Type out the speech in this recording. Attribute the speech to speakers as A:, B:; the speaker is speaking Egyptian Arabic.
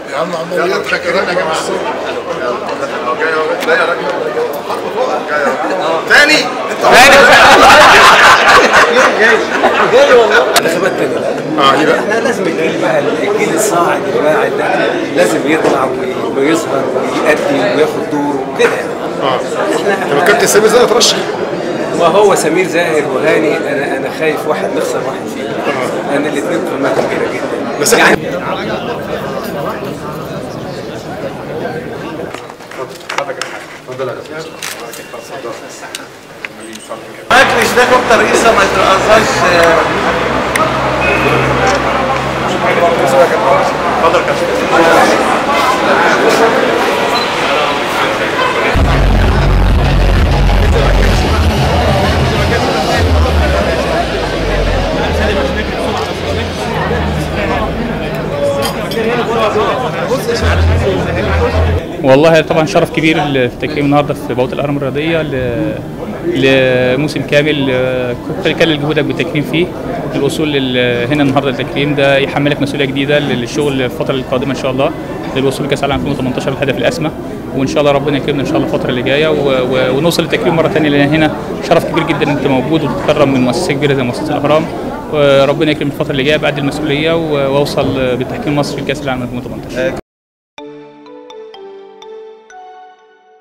A: يا عم عمال يضحك يا جماعه
B: تاني
C: انتخابات تانية
A: اه ايه بقى؟
C: احنا لازم الجيل بقى الجيل الصاعد اللي قاعد ده لازم يطلع وي- ويظهر ويأدي وياخد دوره وكده يعني
A: اه طب الكابتن سامي ازاي اترشح؟
C: وهو سمير زاهر وهاني انا انا خايف واحد نخسر واحد فيهم لان الاثنين قيمات كبيره جدا
A: بس احنا
C: يعني
B: مجلس ده كنت رئيسة ما يترأسهاش
D: والله طبعا شرف كبير التكريم النهارده في بوابه الاهرام الرياضيه ل- لموسم كامل آه، كنت بكلل جهودك بالتكريم فيه الوصول لل- هنا النهارده التكريم ده يحملك مسؤوليه جديده للشغل الفتره القادمه ان شاء الله للوصول لكاس العالم 2018 الهدف الاسمى وان شاء الله ربنا يكرمنا ان شاء الله الفتره اللي جايه و- و- ونوصل للتكريم مره ثانيه لان هنا شرف كبير جدا ان انت موجود وتتكرم من مؤسسه كبيره زي مؤسسه الاهرام وربنا يكرم الفتره اللي جايه بعد المسؤوليه و- واوصل بالتحكيم المصري لكاس العالم 2018